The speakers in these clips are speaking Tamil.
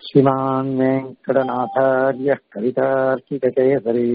श्रीमान् वेङ्कटनाथार्यः कवितार्किककेसरी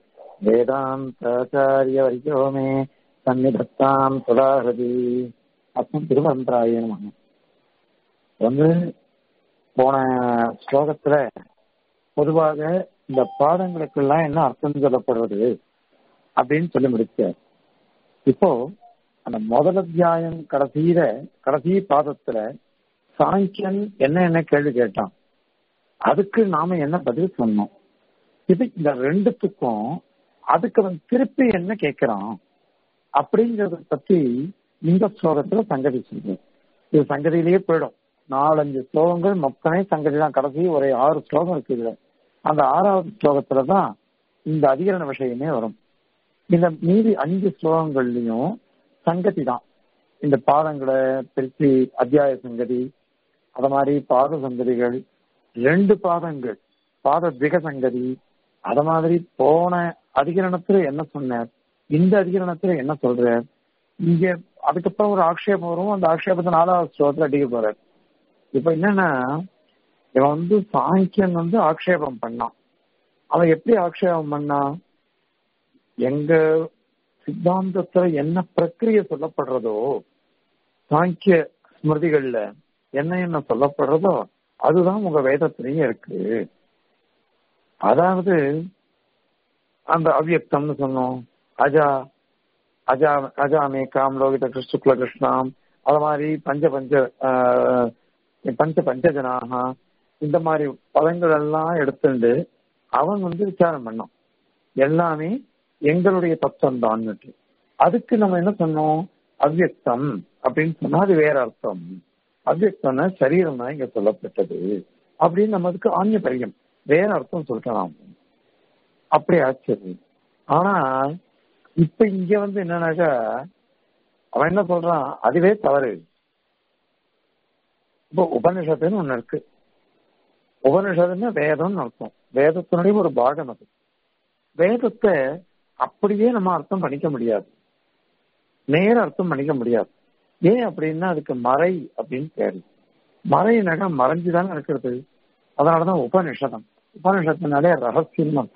वेदान्ताचार्यवर्यो मे सन्निधत्ताम् सुधाहृதி அப்புறம் திருமந்திராய நமக வந்து போன ஸ்லோகத்துல பொதுவாக இந்த பாடங்களுக்கெல்லாம் என்ன அர்த்தம் சொல்லப்படுறது அப்படின்னு சொல்லி முடிச்சார் இப்போ அந்த முதல் அத்தியாயம் கடைசியில கடைசி பாதத்துல சாங்கியன் என்ன என்ன கேள்வி கேட்டான் அதுக்கு நாம என்ன பதில் சொன்னோம் இது இந்த ரெண்டுத்துக்கும் அதுக்கு அவன் திருப்பி என்ன கேட்கிறான் அப்படிங்கறத பத்தி இந்த ஸ்லோகத்துல சங்கதி சொல்றேன் இது சங்கதியிலேயே போயிடும் நாலஞ்சு ஸ்லோகங்கள் மொத்தமே சங்கதி தான் கடைசி ஒரு ஆறு ஸ்லோகம் இருக்கு இதுல அந்த ஆறாவது ஸ்லோகத்துலதான் இந்த அதிகரண விஷயமே வரும் இந்த மீதி அஞ்சு ஸ்லோகங்கள்லயும் சங்கதி தான் இந்த பாதங்களை பிரிச்சு அத்தியாய சங்கதி அத மாதிரி பாத சங்கதிகள் ரெண்டு பாதங்கள் பாத திக சங்கதி அத மாதிரி போன அதிகரணத்துல என்ன சொன்னார் இந்த அதிகரணத்துல என்ன சொல்றார் இங்க அதுக்கப்புறம் ஒரு ஆக்ஷேபம் வரும் அந்த ஆக்ஷேபத்தை நாலாவது ஸ்லோகத்துல அடிக்க போறார் இப்ப என்னன்னா இவன் வந்து சாங்கியன் வந்து ஆக்ஷேபம் பண்ணான் அவன் எப்படி ஆக்ஷேபம் பண்ணான் எங்க சித்தாந்தத்துல என்ன பிரக்கிரிய சொல்லப்படுறதோ சாங்கிய ஸ்மிருதிகள்ல என்ன என்ன சொல்லப்படுறதோ அதுதான் உங்க வேதத்திலையும் இருக்கு அதாவது அந்த அவ்யக்தம்னு சொன்னோம் அஜா அஜா அஜாமே காம் லோகித சுக்ல கிருஷ்ணாம் அது மாதிரி பஞ்ச பஞ்ச பஞ்ச பஞ்சஜனாக இந்த மாதிரி பதங்கள் எல்லாம் எடுத்துட்டு அவன் வந்து விசாரம் பண்ணான் எல்லாமே எங்களுடைய தத்துவம் தான் அதுக்கு நம்ம என்ன சொன்னோம் அவ்யக்தம் அப்படின்னு சொன்னா அது வேற அர்த்தம் அவ்யக்தம்னா சரீரம் தான் இங்க சொல்லப்பட்டது அப்படின்னு நம்ம அதுக்கு ஆன்ய பரியம் வேற அர்த்தம் சொல்லிக்கலாம் அப்படி ஆச்சரியம் ஆனா இப்ப இங்க வந்து என்னன்னாக்கா அவன் என்ன சொல்றான் அதுவே தவறு இப்போ உபனிஷத்துன்னு ஒண்ணு இருக்கு உபனிஷத்துன்னா வேதம்னு அர்த்தம் வேதத்தினுடைய ஒரு பாகம் அது வேதத்தை அப்படியே நம்ம அர்த்தம் பண்ணிக்க முடியாது நேர அர்த்தம் பண்ணிக்க முடியாது ஏன் அப்படின்னா அதுக்கு மறை அப்படின்னு பேரு மறைனாக்கா மறைஞ்சுதானே இருக்கிறது அதனாலதான் உபனிஷதம் உபனிஷத்தினாலே ரகசியம் அர்த்தம்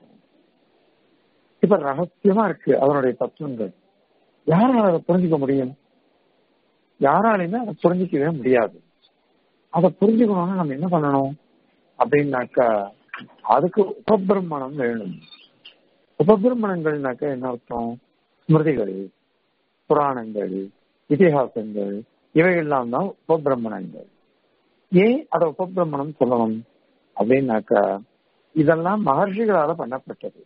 இப்ப ரகசியமா இருக்கு அதனுடைய தத்துவங்கள் யாரால அதை புரிஞ்சுக்க முடியும் யாராலையுமே அதை புரிஞ்சிக்கவே முடியாது அதை புரிஞ்சுக்கணும்னா நம்ம என்ன பண்ணணும் அப்படின்னாக்கா அதுக்கு உபபிரமணம் வேணும் உபபிரமணங்கள்னாக்கா என்ன அர்த்தம் ஸ்மிருதிகள் புராணங்கள் இதிகாசங்கள் இவையெல்லாம் தான் உபபிரமணங்கள் ஏன் அதை உபபிரமணம் சொல்லணும் அப்படின்னாக்கா இதெல்லாம் மகர்ஷிகளால பண்ணப்பட்டது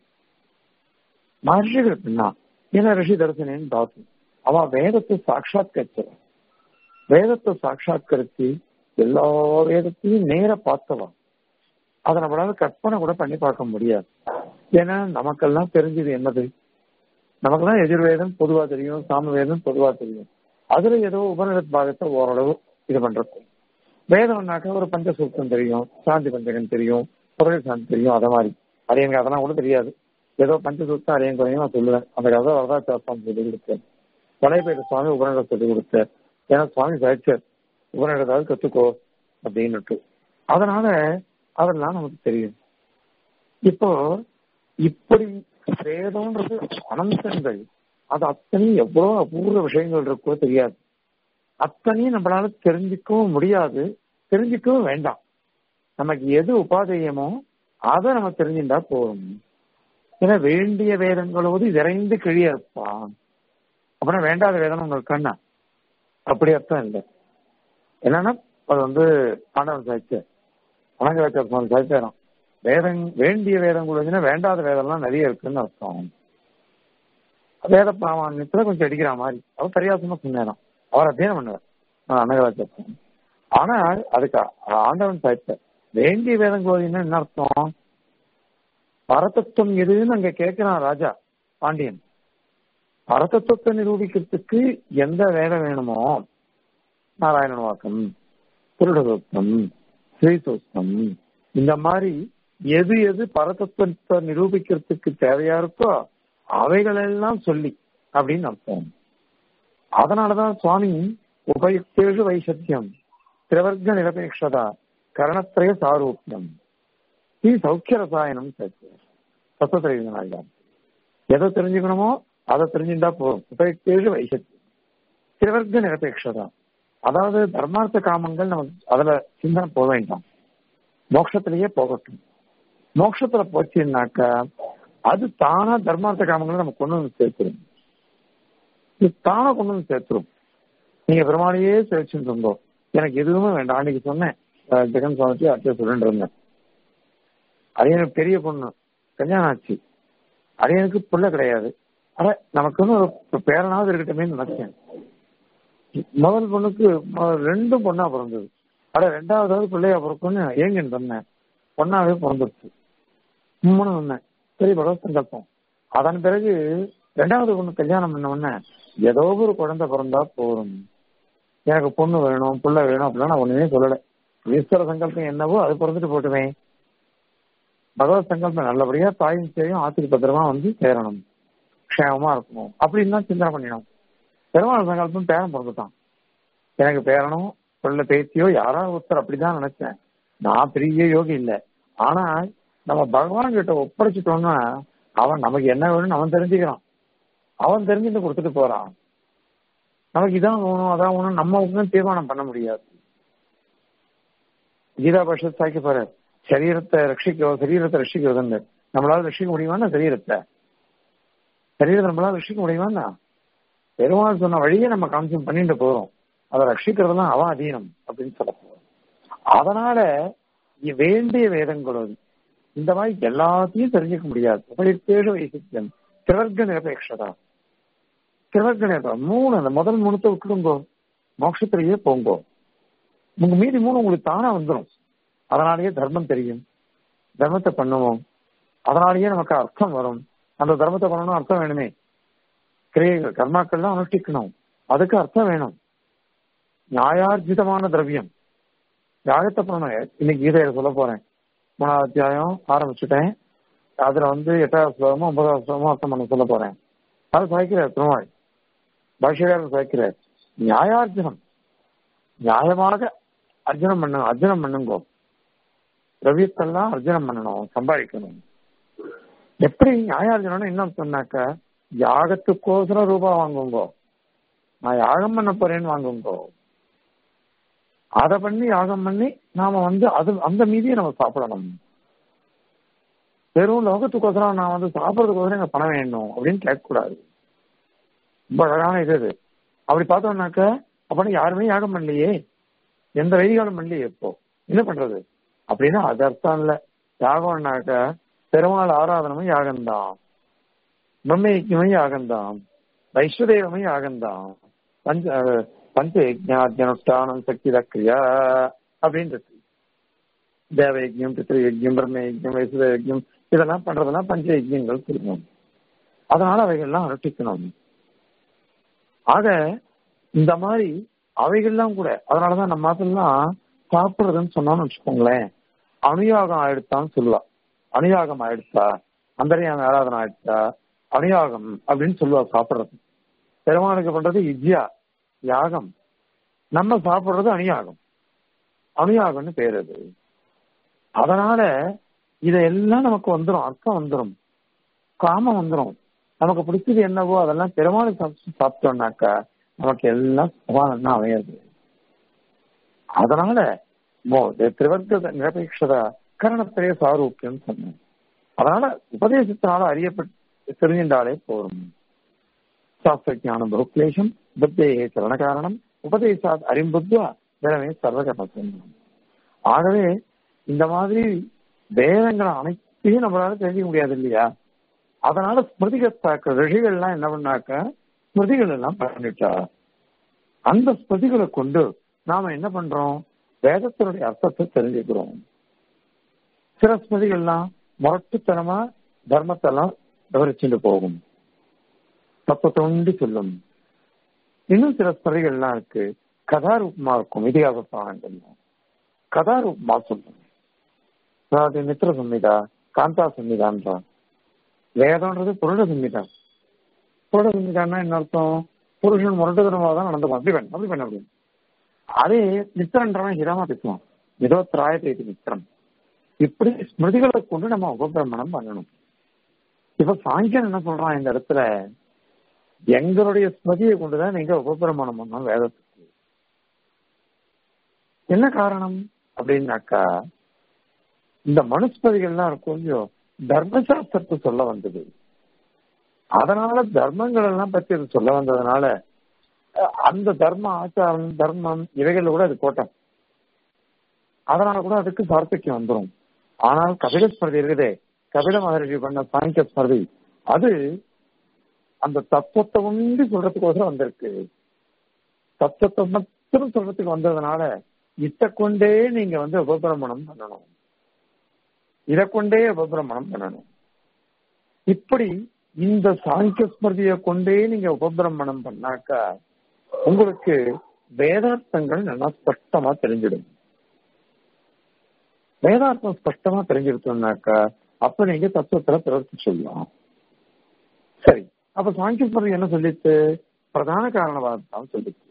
மகர்ஷிகள் பண்ணா ஏன்னா ரிஷி தரிசனேன்னு தாத்து அவன் வேதத்தை சாட்சாத்கரிச்சவன் வேதத்தை சாட்சாத்கரிச்சு எல்லா வேதத்தையும் நேர பார்த்தவன் அதை நம்மளால கற்பனை கூட பண்ணி பார்க்க முடியாது ஏன்னா நமக்கெல்லாம் தெரிஞ்சது என்னது நமக்கெல்லாம் எதிர்வேதம் பொதுவா தெரியும் சாம வேதம் பொதுவா தெரியும் அதுல ஏதோ உபநிடத் பாகத்தை ஓரளவு இது பண்றது வேதம்னாக்க ஒரு பஞ்சசூத்தம் தெரியும் சாந்தி பஞ்சகம் தெரியும் புரள் சாந்தி தெரியும் அத மாதிரி அது எனக்கு அதெல்லாம் கூட தெரியாது ஏதோ பஞ்சசூத்தம் அரையும் குறையும் நான் சொல்லுவேன் அந்த கதை வரதாச்சாரம் சொல்லி கொடுத்தேன் வலைப்பேட்ட சுவாமி உபநிடத்தை சொல்லி கொடுத்தேன் ஏன்னா சுவாமி சாய்ச்சர் உபநிடத்தாவது கத்துக்கோ அப்படின்னுட்டு அதனால அதெல்லாம் நமக்கு தெரியும் இப்போ இப்படி வேதம்ன்றது அனந்தங்கள் அது அத்தனையும் எவ்வளவு அபூர்வ விஷயங்கள் இருக்கோ தெரியாது அத்தனையும் நம்மளால தெரிஞ்சுக்கவும் முடியாது தெரிஞ்சுக்கவும் வேண்டாம் நமக்கு எது உபாதேயமோ அதை நம்ம தெரிஞ்சுட்டா போதும் ஏன்னா வேண்டிய வேதங்களோடு விரைந்து கிழிய இருப்பான் அப்படின்னா வேண்டாத வேதம் உங்களுக்கு கண்ணா அப்படி அர்த்தம் இல்லை என்னன்னா அது வந்து ஆண்டவன் சாய்ச்ச வணங்க சுவாமி சாய்ச்சாரம் வேதம் வேண்டிய வேதம் கூட வேண்டாத வேதம்லாம் நிறைய இருக்குன்னு அர்த்தம் வேத பிராமணியத்துல கொஞ்சம் அடிக்கிற மாதிரி அவர் பரியாசமா சொன்னாராம் அவர் அத்தியனம் பண்ணுவார் அனகராஜன் ஆனால் அதுக்கு ஆண்டவன் சாய்ச்ச வேண்டிய வேதம் கோதின்னா என்ன அர்த்தம் பரதத்துவம் எதுன்னு அங்க கேட்கிறான் ராஜா பாண்டியன் பரதத்துவத்தை நிரூபிக்கிறதுக்கு எந்த வேலை வேணுமோ நாராயண வாக்கம் புருடசூத்தம் ஸ்ரீசூத்தம் இந்த மாதிரி எது எது பரதத்துவத்தை நிரூபிக்கிறதுக்கு தேவையா இருக்கோ அவைகளெல்லாம் சொல்லி அப்படின்னு அர்த்தம் அதனாலதான் சுவாமி உபயுக்தேஷு வைசத்தியம் திரவர்க்க நிரபேட்சதா கரணத்திரய சாரூபியம் நீ சௌக்கிய ரசாயனம் சேர்த்து தத்துவத்திரிவினாய்தான் எதை தெரிஞ்சுக்கணுமோ அதை தெரிஞ்சுட்டா போதும் உபயுக்தேஷு வைசத்தி திருவர்க்க நிரபேட்சதா அதாவது தர்மார்த்த காமங்கள் நமக்கு அதுல சிந்தனை போக வேண்டாம் மோட்சத்திலேயே போகட்டும் மோட்சத்துல போச்சுன்னாக்கா அது தானா தர்மார்த்த காமங்களை நம்ம கொண்டு வந்து சேர்த்துரும் இது தானா கொண்டு வந்து சேர்த்துரும் நீங்க பெருமாளையே சேர்ச்சுட்டு இருந்தோம் எனக்கு எதுவுமே வேண்டாம் அன்னைக்கு சொன்னேன் அஹ் ஜெகன் சுவாமிக்கு அச்சை சொல்லிட்டு இருந்தேன் அரியனுக்கு பெரிய பொண்ணு கல்யாணம் ஆச்சு அரியனுக்கு புள்ள கிடையாது அட நமக்கு வந்து ஒரு பேரனாவது இருக்கட்டுமே நினைச்சேன் முதல் பொண்ணுக்கு மொ- ரெண்டும் பொண்ணா பிறந்தது அட ரெண்டாவதாவது பிள்ளையா பிறக்கும்னு ஏங்கன்னு சொன்னேன் பொண்ணாவே பிறந்துருச்சு மூணு சொன்னேன் சரி பகவத் சங்கல்பம் அதன் பிறகு ரெண்டாவது பொண்ணு கல்யாணம் பண்ண உடனே ஏதோ ஒரு குழந்தை பிறந்தா போதும் எனக்கு பொண்ணு வேணும் புள்ள வேணும் அப்படிலாம் நான் ஒண்ணுமே சொல்லல ஈஸ்வர சங்கல்பம் என்னவோ அது பிறந்துட்டு போட்டுமே பகவத் சங்கல்பம் நல்லபடியா தாயும் சேவையும் ஆத்திரி பத்திரமா வந்து சேரணும் க்ஷேமமா இருக்கணும் அப்படின்னு தான் சிந்தனை பண்ணினோம் பெருமாள் சங்கல்பம் பேரன் பிறந்துட்டான் எனக்கு பேரனும் பிள்ளை பேத்தியோ யாராவது ஒருத்தர் அப்படிதான் நினைச்சேன் நான் பெரிய யோகி இல்லை ஆனா நம்ம பகவான் கிட்ட ஒப்படைச்சிட்டோம்னா அவன் நமக்கு என்ன வேணும்னு அவன் தெரிஞ்சுக்கிறான் அவன் தெரிஞ்சுட்டு கொடுத்துட்டு போறான் நமக்கு இதான் வேணும் அதான் வேணும் நம்ம ஒன்றும் தீர்மானம் பண்ண முடியாது கீதா பஷத் சாய்க்க பாரு சரீரத்தை ரட்சிக்க சரீரத்தை ரட்சிக்கிறதுன்னு நம்மளால ரட்சிக்க முடியுமான்னா சரீரத்தை சரீரத்தை நம்மளால ரட்சிக்க முடியுமான்னா பெருமாள் சொன்ன வழியே நம்ம கான்சியம் பண்ணிட்டு போறோம் அதை ரட்சிக்கிறதுலாம் அவன் அதீனம் அப்படின்னு சொல்ல போறோம் அதனால இ- வேண்டிய வேதங்கள் அது. இந்த மாதிரி எல்லாத்தையும் தெரிஞ்சுக்க முடியாது உபயுக்தேஷ வைசித்தியம் திரர்க்க நிரபேட்சதா திரர்க்க நிரப மூணு அந்த முதல் மூணுத்தை விட்டுடுங்கோ மோட்சத்திலேயே போங்கோ உங்க மீதி மூணு உங்களுக்கு தானா வந்துடும் அதனாலேயே தர்மம் தெரியும் தர்மத்தை பண்ணுவோம் அதனாலேயே நமக்கு அர்த்தம் வரும் அந்த தர்மத்தை பண்ணணும் அர்த்தம் வேணுமே கிரியைகள் கர்மாக்கள்லாம் அனுஷ்டிக்கணும் அதுக்கு அர்த்தம் வேணும் நியாயார்ஜிதமான திரவியம் யாகத்தை பண்ணணும் இன்னைக்கு கீதையில சொல்ல போறேன் மூணாவது அத்தியாயம் ஆரம்பிச்சுட்டேன் அதுல வந்து எட்டாவது ஸ்லோகமும் ஒன்பதாவது ஸ்லோகமும் அர்த்தம் பண்ண சொல்ல போறேன் அது சாய்க்கிறார் திருமாள் பாஷ்யக்காரர் சாய்க்கிறார் நியாயார்ஜனம் நியாயமாக அர்ஜுனம் பண்ணணும் அர்ஜுனம் பண்ணுங்கோ திரவியத்தெல்லாம் அர்ஜுனம் பண்ணணும் சம்பாதிக்கணும் எப்படி நியாயார்ஜனம் என்ன சொன்னாக்க யாகத்துக்கோசரம் ரூபா வாங்குங்கோ நான் யாகம் பண்ண போறேன்னு வாங்குங்கோ அதை பண்ணி யாகம் பண்ணி நாம வந்து அது அந்த மீதியை நம்ம சாப்பிடணும் வெறும் லோகத்துக்கோசரம் நான் வந்து சாப்பிடறதுக்கோசரம் எனக்கு பணம் வேணும் அப்படின்னு கேட்கக்கூடாது ரொம்ப அழகான இது இது அப்படி பார்த்தோம்னாக்க அப்பனா யாருமே யாகம் பண்ணலையே எந்த வைதிகாலம் பண்ணலையே இப்போ என்ன பண்றது அப்படின்னா அது அர்த்தம் இல்ல யாகம்னாக்க பெருமாள் ஆராதனமும் யாகம்தான் பிரம்ம யஜ்யமும் யாகம்தான் வைஸ்வதேவமும் யாகம்தான் பஞ்ச அஹ், பஞ்ச யஜ்ஞாத்தியனுஷ்டானம் சக்தி கிரியா அப்படின்னு இருக்கு தேவ யஜ்யம் பித்திரு யஜ்யம் பிரம்ம யஜ்யம் வைசுத யஜ்யம் இதெல்லாம் பண்றதெல்லாம் பஞ்ச யஜ்யங்கள் சொல்லணும் அதனால அவைகள்லாம் அனுஷ்டிக்கணும் ஆக இந்த மாதிரி அவைகள்லாம் கூட அதனாலதான் நம்ம அதெல்லாம் சாப்பிடுறதுன்னு சொன்னோம்னு வச்சுக்கோங்களேன் அனுயாகம் ஆயிடுத்தான்னு சொல்லுவா அனுயாகம் ஆயிடுச்சா அந்தரியாம ஆராதனை ஆயிடுச்சா அனுயாகம் அப்படின்னு சொல்லுவா சாப்பிடுறது பெருமாளுக்கு பண்றது இஜ்யா யாகம் நம்ம சாப்பிடுறது அனுயாகம் அனுயாகம்னு பேர் அது அதனால இதெல்லாம் நமக்கு வந்துடும் அர்த்தம் வந்துடும் காமம் வந்துடும் நமக்கு பிடிச்சது என்னவோ அதெல்லாம் பெருமாள் சாப்பிட்டோம்னாக்கா நமக்கு எல்லாம் சமாதானம் அமையாது அதனால மோ- திருவர்க்க நிரபேட்சத கரணத்திலே சாரூக்கியம் சொன்னேன் அதனால உபதேசத்தினால அறியப்பட்டு தெரிஞ்சின்றாலே போதும் சாஸ்திர ஞானம் பகுக்லேஷம் புத்தேகே சரண காரணம் உபதேசாத் அறிம்புத்வா தினமே சர்வகபத்தம் ஆகவே இந்த மாதிரி வேதங்களை அனைத்தையும் நம்மளால தெரிஞ்சுக்க முடியாது இல்லையா அதனால ஸ்மிருதிகத்தாக்க ரிஷிகள்லாம் என்ன பண்ணாக்க ஸ்மிருதிகள் எல்லாம் பண்ணிட்டா அந்த ஸ்மிருதிகளை கொண்டு நாம என்ன பண்றோம் வேதத்தினுடைய அர்த்தத்தை தெரிஞ்சுக்கிறோம் சில ஸ்மிருதிகள்லாம் முரட்டுத்தனமா தர்மத்தெல்லாம் விவரிச்சுட்டு போகும் தப்பத்தை உண்டு சொல்லும் இன்னும் சில ஸ்மிருதிகள்லாம் இருக்கு கதாரூபமா இருக்கும் இதிகாச புராணங்கள்லாம் கதாரூபமா சொல்லும் அதாவது மித்திர சம்மிதா காந்தா சம்மிதான்றா வேதம்ன்றது புருட சம்மிதா புருட சம்மிதான்னா என்ன அர்த்தம் புருஷன் முரட்டுத்தனமாக தான் நடந்துப்பான் அப்படி பண்ண அப்படி பண்ண அப்படின்னு அதே மித்திரன்றவன் ஹிதமா பேசுவான் மிதோத்ராயத்தை மித்திரம் இப்படி ஸ்மிருதிகளை கொண்டு நம்ம உபபிரமணம் பண்ணணும் இப்ப சாங்கியன் என்ன சொல்றான் இந்த இடத்துல எங்களுடைய ஸ்மிருதியை கொண்டுதான் நீங்க உபபிரமணம் பண்ணணும் வேதத்துக்கு என்ன காரணம் அப்படின்னாக்கா இந்த மனுஸ்மதிகள்லாம் இருக்கும் இல்லையோ தர்மசாஸ்திரத்தை சொல்ல வந்தது அதனால தர்மங்கள் எல்லாம் பத்தி அது சொல்ல வந்ததுனால அந்த தர்ம ஆச்சாரம் தர்மம் இவைகள் கூட அது கோட்டம் அதனால கூட அதுக்கு சார்த்தக்கியம் வந்துடும் ஆனால் கபில ஸ்மிருதி இருக்குதே கபில மகர்ஷி பண்ண சாங்கிய ஸ்மிருதி அது அந்த தத்துவத்தை உண்டு சொல்றதுக்கோசரம் வந்திருக்கு தத்துவத்தை மட்டும் சொல்றதுக்கு வந்ததுனால இதை கொண்டே நீங்க வந்து உபபிரமணம் பண்ணணும் இதை கொண்டே உபபிரமணம் பண்ணணும் இப்படி இந்த சாங்கிய ஸ்மிருதியை கொண்டே நீங்க உபபிரமணம் பண்ணாக்கா உங்களுக்கு வேதார்த்தங்கள் நல்லா ஸ்பஷ்டமா தெரிஞ்சிடும் வேதார்த்தம் ஸ்பஷ்டமா தெரிஞ்சிருத்தோம்னாக்கா அப்ப நீங்க தத்துவத்துல பிரவர்த்தி சொல்லலாம் சரி அப்ப சாங்கிய ஸ்மிருதி என்ன சொல்லிச்சு பிரதான காரணவாதத்தான் சொல்லிச்சு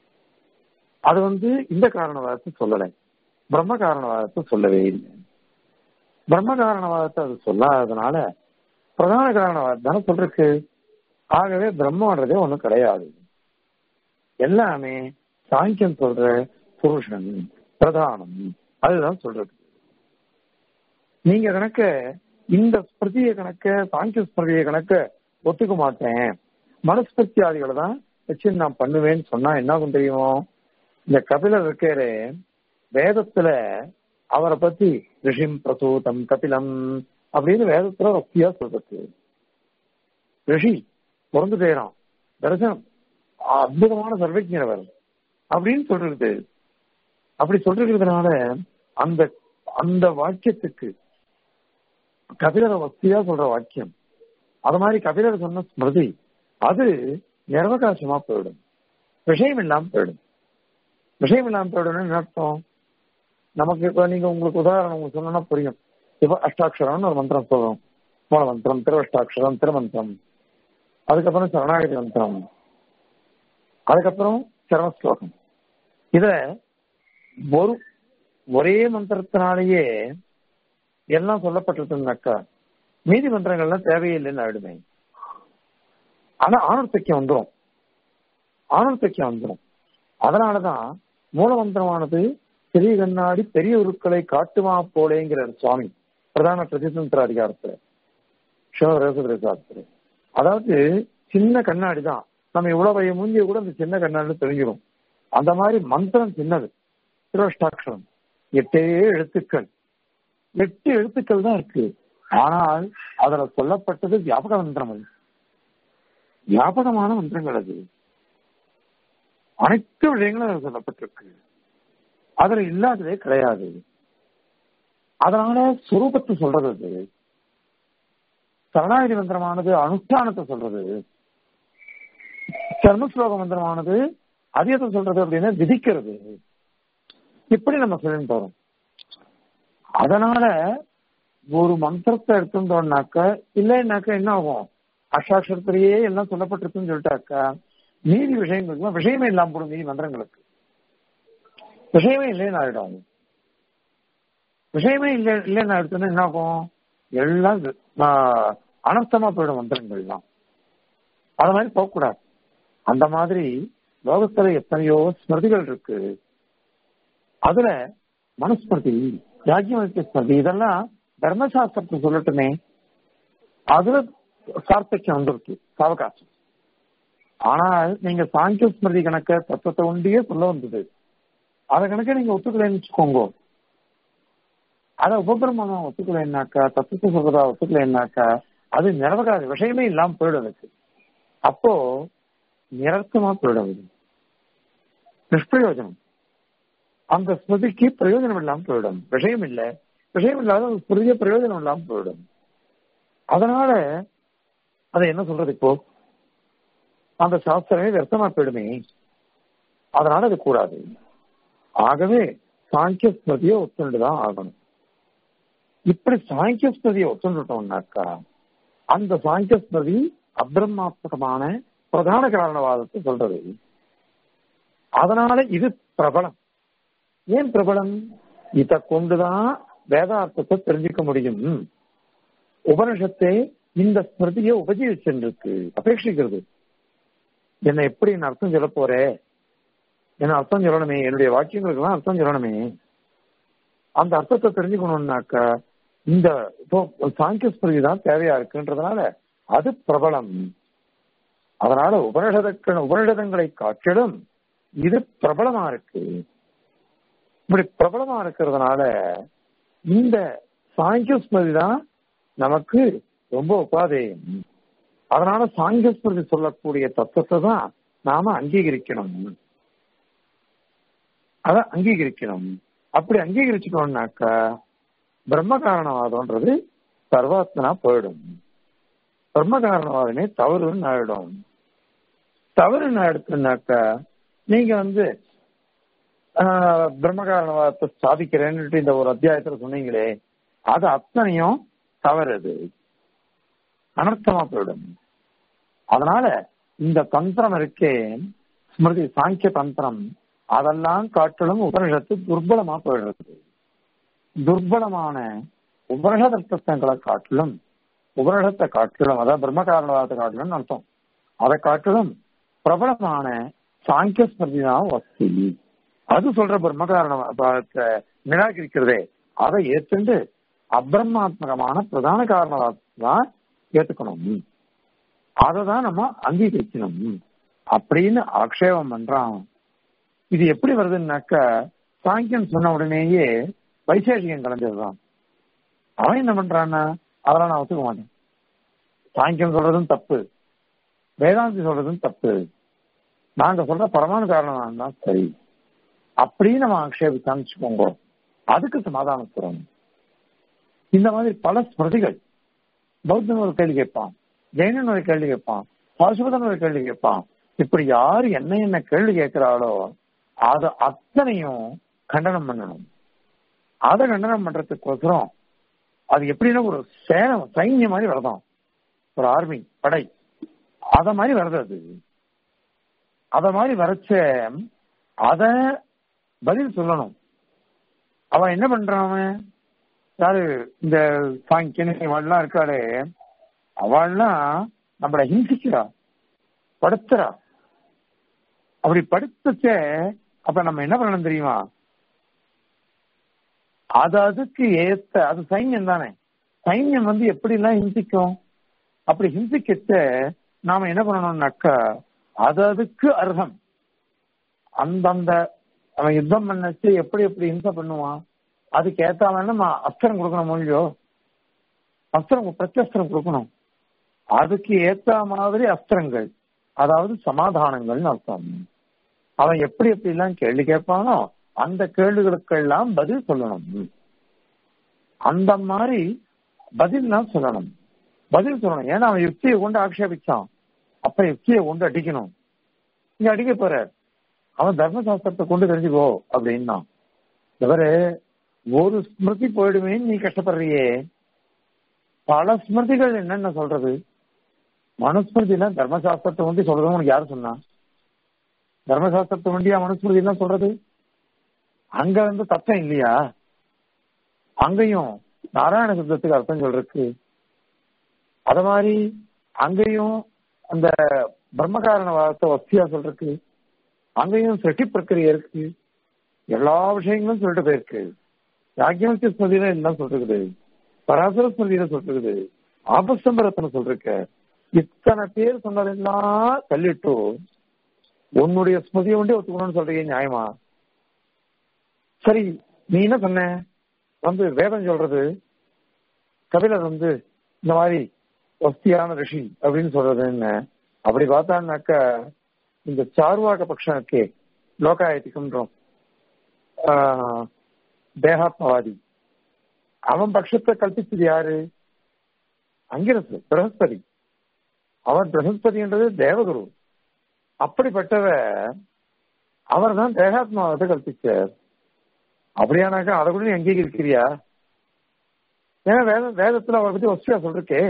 அது வந்து இந்த காரணவாதத்தை சொல்லலை பிரம்ம காரணவாதத்தை சொல்லவே இல்லை பிரம்ம காரணவாதத்தை அது சொல்லாததுனால பிரதான காரணவாதம் தானே சொல்றதுக்கு ஆகவே பிரம்மன்றதே ஒண்ணும் கிடையாது எல்லாமே சாங்கியம் சொல்ற புருஷன் பிரதானம் அதுதான் சொல்றது நீங்க கணக்க இந்த ஸ்மிருதிய கணக்க சாங்கிய ஸ்மிருதிய கணக்க ஒத்துக்க மாட்டேன் மனஸ்பிருத்தியாதிகளை தான் வச்சு நான் பண்ணுவேன்னு சொன்னா என்ன ஆகும் தெரியுமோ இந்த கபிலர் இருக்காரு வேதத்துல அவரை பத்தி ரிஷிம் பிரசூதம் கபிலம் அப்படின்னு வேதத்துல வக்தியா சொல்றது ரிஷி பிறந்து போயிடான் தரிசனம் அற்புதமான சர்வஜர் அவர் அப்படின்னு சொல்றது அப்படி சொல்றதுனால அந்த அந்த வாக்கியத்துக்கு கபிலரை வக்தியா சொல்ற வாக்கியம் அது மாதிரி கபிலர் சொன்ன ஸ்மிருதி அது நிரவகாசமா போயிடும் விஷயம் இல்லாம போயிடும் விஷயம் இல்லாம போயிடும் என்ன அர்த்தம் நமக்கு இப்ப நீங்க உங்களுக்கு உதாரணம் உங்களுக்கு சொன்னா புரியும் இப்ப அஷ்டாட்சரம்னு ஒரு மந்திரம் சொல்றோம் மூல மந்திரம் திருவஷ்டாட்சரம் திருமந்திரம் அதுக்கப்புறம் சரணாகதி மந்திரம் அதுக்கப்புறம் சரமஸ்லோகம் இத ஒரு ஒரே மந்திரத்தினாலேயே எல்லாம் சொல்லப்பட்டிருக்குனாக்கா மீதி மந்திரங்கள்லாம் தேவையில்லைன்னு ஆயிடுமே ஆனா ஆனர்த்தக்கியம் வந்துடும் ஆனர்த்தக்கியம் வந்துடும் அதனாலதான் மூல மந்திரமானது பெரிய கண்ணாடி பெரிய உருக்களை காட்டுமா போலேங்கிறார் சுவாமி பிரதான பிரதிதந்திர அதிகாரத்துல சிவரசத்துல அதாவது சின்ன கண்ணாடி தான் நம்ம இவ்வளவு பைய மூஞ்சிய கூட அந்த சின்ன கண்ணாடி தெரிஞ்சிடும் அந்த மாதிரி மந்திரம் சின்னது திருவஷ்டாட்சரம் எட்டே எழுத்துக்கள் எட்டு எழுத்துக்கள் தான் இருக்கு ஆனால் அதுல சொல்லப்பட்டது வியாபக மந்திரம் அது வியாபகமான மந்திரங்கள் அது அனைத்து விஷயங்களும் அதில் சொல்லப்பட்டிருக்கு அதுல இல்லாததே கிடையாது அதனால சுரூபத்தை சொல்றது அது சரணாகதி மந்திரமானது அனுஷ்டானத்தை சொல்றது சர்மஸ்லோக மந்திரமானது அதிகத்தை சொல்றது அப்படின்னா விதிக்கிறது இப்படி நம்ம சொல்லிட்டு போறோம் அதனால ஒரு மந்திரத்தை எடுத்துட்டோம்னாக்க இல்லைன்னாக்க என்ன ஆகும் அஷ்டாட்சரத்திலேயே எல்லாம் சொல்லப்பட்டிருக்குன்னு சொல்லிட்டாக்கா மீதி விஷயங்களுக்கு விஷயமே இல்லாம போடும் மீதி மந்திரங்களுக்கு விஷயமே இல்லைன்னு ஆயிடும் விஷயமே இல்லை இல்லைன்னு ஆயிடுச்சுன்னா என்ன ஆகும் எல்லாம் அனர்த்தமா போயிடும் மந்திரங்கள்லாம் அது மாதிரி போகக்கூடாது அந்த மாதிரி லோகத்துல எத்தனையோ ஸ்மிருதிகள் இருக்கு அதுல மனுஸ்மிருதி யாஜ்யவல்ய ஸ்மிருதி இதெல்லாம் தர்மசாஸ்திரத்தை சொல்லட்டுமே அதுல சார்த்தக்கியம் வந்துருக்கு சாவகாசம் ஆனால் நீங்க சாங்கிய ஸ்மிருதி கணக்க தத்துவத்தை ஒண்டியே சொல்ல வந்தது அதை கணக்க நீங்க ஒத்துக்கலைன்னு வச்சுக்கோங்க அதை உபபிரமணம் ஒத்துக்கலைன்னாக்கா தத்துவத்தை சொல்றதா ஒத்துக்கலைன்னாக்கா அது நிரவகாத விஷயமே இல்லாம போயிடும் அதுக்கு அப்போ நிரர்த்தமா போயிடும் அது நிஷ்பிரயோஜனம் அந்த ஸ்மிருதிக்கு பிரயோஜனம் இல்லாம போயிடும் விஷயம் இல்லை விஷயம் இல்லாத ஒரு புதிய பிரயோஜனம் இல்லாம போயிடும் அதனால அதை என்ன சொல்றது இப்போ அந்த சாஸ்திரமே வியர்த்தமா போயிடுமே அதனால அது கூடாது ஆகவே சாங்கிய ஸ்மிருதியை ஒத்துண்டுதான் ஆகணும் இப்படி சாங்கிய ஸ்மிருதியை ஒத்துண்டுட்டோம்னாக்கா அந்த சாங்கிய ஸ்மிருதி அபிரமாத்மகமான பிரதான காரணவாதத்தை சொல்றது அதனால இது பிரபலம் ஏன் பிரபலம் இதை கொண்டுதான் வேதார்த்தத்தை தெரிஞ்சுக்க முடியும் உபனிஷத்தை இந்த ஸ்மிருதியை உபஜீவிச்சிருக்கு அபேட்சிக்கிறது என்ன எப்படி நான் அர்த்தம் சொல்ல போறே என்ன அர்த்தம் சொல்லணுமே என்னுடைய வாக்கியங்களுக்கெல்லாம் அர்த்தம் சொல்லணுமே அந்த அர்த்தத்தை தெரிஞ்சுக்கணும்னாக்கா இந்த இப்போ சாங்கிய ஸ்மிருதி தான் தேவையா இருக்குன்றதுனால அது பிரபலம் அதனால உபனிஷதக்க உபனிஷதங்களை காட்டிலும் இது பிரபலமா இருக்கு இப்படி பிரபலமா இருக்கிறதுனால இந்த சாங்கிய ஸ்மிருதி தான் நமக்கு ரொம்ப உபாதேயம் அதனால சாங்கிய ஸ்மிருதி சொல்லக்கூடிய தத்துவத்தை தான் நாம அங்கீகரிக்கணும் அத அங்கீகரிக்கணும் அப்படி அங்கீகரிச்சுக்கணும்னாக்கா பிரம்ம காரணவாதம்ன்றது சர்வாத்மனா போயிடும் பிரம்ம காரணவாதமே தவறுன்னு ஆயிடும் தவறுன்னு ஆயிடுச்சுனாக்கா நீங்க வந்து பிரம்ம காரணவாதத்தை ஸ்தாபிக்கிறேன்னு இந்த ஒரு அத்தியாயத்துல சொன்னீங்களே அது அத்தனையும் தவறு அது அனர்த்தமா போயிடும் அதனால இந்த தந்திரம் இருக்கே ஸ்மிருதி சாங்கிய தந்திரம் அதெல்லாம் காட்டிலும் உபனிஷத்து துர்பலமா போயிடுறது துர்பலமான உபனிஷத் அர்த்தங்களை காட்டிலும் உபனிஷத்தை காட்டிலும் அதாவது பிரம்ம காரணவாதத்தை காட்டிலும் அர்த்தம் அதை காட்டிலும் பிரபலமான சாங்கிய ஸ்மிருதி தான் வசதி அது சொல்ற பிரம்ம காரணத்தை நிராகரிக்கிறதே அதை ஏற்றுண்டு அப்பிரமாத்மகமான பிரதான காரணவாதத்தை தான் ஏத்துக்கணும் அதை தான் நம்ம அங்கீகரிக்கணும் அப்படின்னு ஆக்ஷேபம் பண்றான் இது எப்படி வருதுன்னாக்கா சாங்கியம் சொன்ன உடனேயே வைசேஷிகம் கலைஞ்சதுதான் அவன் என்ன பண்றான்னா அதெல்லாம் நான் ஒத்துக்க மாட்டேன் சாங்கியம் சொல்றதும் தப்பு வேதாந்தி சொல்றதும் தப்பு நாங்க சொல்ற பரமாணு காரணம் தான் சரி அப்படின்னு நம்ம ஆக்ஷேபித்தான்னு வச்சுக்கோங்க அதுக்கு சமாதானம் சொல்லணும் இந்த மாதிரி பல ஸ்மிருதிகள் பௌத்தன் ஒரு கேள்வி கேட்பான் ஜெயினன் ஒரு கேள்வி கேட்பான் பாசுபதன் ஒரு கேள்வி கேட்பான் இப்படி யாரு என்ன என்ன கேள்வி கேட்கிறாளோ அது அத்தனையும் கண்டனம் பண்ணணும் அதை கண்டனம் பண்றதுக்கோசரம் அது எப்படின்னா ஒரு சேனம் சைன்யம் மாதிரி வரதான் ஒரு ஆர்மி படை அத மாதிரி வருது அது அத மாதிரி வரைச்ச அத பதில் சொல்லணும் அவன் என்ன பண்றான் யாரு இந்த சாங்கியன் இவள்லாம் இருக்காளே அவள்லாம் நம்மள ஹிம்சிக்கிறா படுத்துறா அப்படி படுத்துச்ச அப்ப நம்ம என்ன பண்ணணும் தெரியுமா அது அதுக்கு ஏத்த அது சைன்யம் தானே சைன்யம் வந்து எப்படி எல்லாம் ஹிம்சிக்கும் அப்படி ஹிம்சிக்கச்ச நாம என்ன பண்ணணும்னாக்கா அது அதுக்கு அர்ஹம் அந்தந்த அவன் யுத்தம் பண்ணச்சு எப்படி எப்படி ஹிம்சை பண்ணுவான் அதுக்கு ஏத்தாம நம்ம அஸ்திரம் கொடுக்கணும் மொழியோ அஸ்திரம் பிரத்யஸ்திரம் கொடுக்கணும் அதுக்கு ஏத்த மாதிரி அஸ்திரங்கள் அதாவது சமாதானங்கள்னு அர்த்தம் அவன் எப்படி எப்படி எல்லாம் கேள்வி கேட்பானோ அந்த கேள்விகளுக்கெல்லாம் பதில் சொல்லணும் அந்த மாதிரி பதில்லாம் சொல்லணும் பதில் சொல்லணும் ஏன்னா அவன் யுக்தியை கொண்டு ஆக்ஷேபிச்சான் அப்ப யுக்தியை கொண்டு அடிக்கணும் இங்க அடிக்க போற அவன் தர்மசாஸ்திரத்தை கொண்டு தெரிஞ்சுக்கோ அப்படின்னா இவரு ஒரு ஸ்மிருதி போயிடுவேன்னு நீ கஷ்டப்படுறியே பல ஸ்மிருதிகள் என்னென்ன சொல்றது மனுஸ்மிருதினா தர்மசாஸ்திரத்தை ஒண்டி சொல்றது உனக்கு யாரு சொன்னா தர்மசாஸ்திரத்தை ஒண்டியா மனுஸ்மிருதி எல்லாம் சொல்றது அங்க வந்து தத்துவம் இல்லையா அங்கேயும் நாராயண சப்தத்துக்கு அர்த்தம் சொல்றதுக்கு அத மாதிரி அங்கேயும் அந்த பிரம்மகாரணவாதத்தை வசதியா சொல்றதுக்கு அங்கேயும் சிருஷ்டி பிரக்கிரியை இருக்கு எல்லா விஷயங்களும் சொல்லிட்டு போயிருக்கு யாக்கியமத்திய ஸ்மிருதியில எல்லாம் சொல்றது பராசர ஸ்மிருதியில சொல்றது ஆபஸ்தம்பரத்தனை சொல்றக்க இத்தனை பேர் சொன்னதெல்லாம் தள்ளிட்டு உன்னுடைய ஸ்மிருதியை ஒன்றே ஒத்துக்கணும்னு சொல்றீங்க நியாயமா சரி நீ என்ன சொன்ன வந்து வேதம் சொல்றது கபிலர் வந்து இந்த மாதிரி வஸ்தியான ரிஷி அப்படின்னு சொல்றது என்ன அப்படி பார்த்தான்னாக்க இந்த சார்வாக பட்சம் இருக்கே லோகாயத்திக்குன்றோம் தேகாத்மவாதி அவன் பட்சத்தை கல்பிச்சது யாரு அங்கிரசு பிரகஸ்பதி அவன் பிரகஸ்பதின்றது தேவகுரு அப்படிப்பட்டவ அவர் தான் தேகாத்மாவத்தை கல்பிச்சார் அப்படியானாக்கா அதை கூட நீ அங்கீகரிக்கிறியா ஏன்னா வேத வேதத்துல அவரை பத்தி வசதியா சொல்றக்கே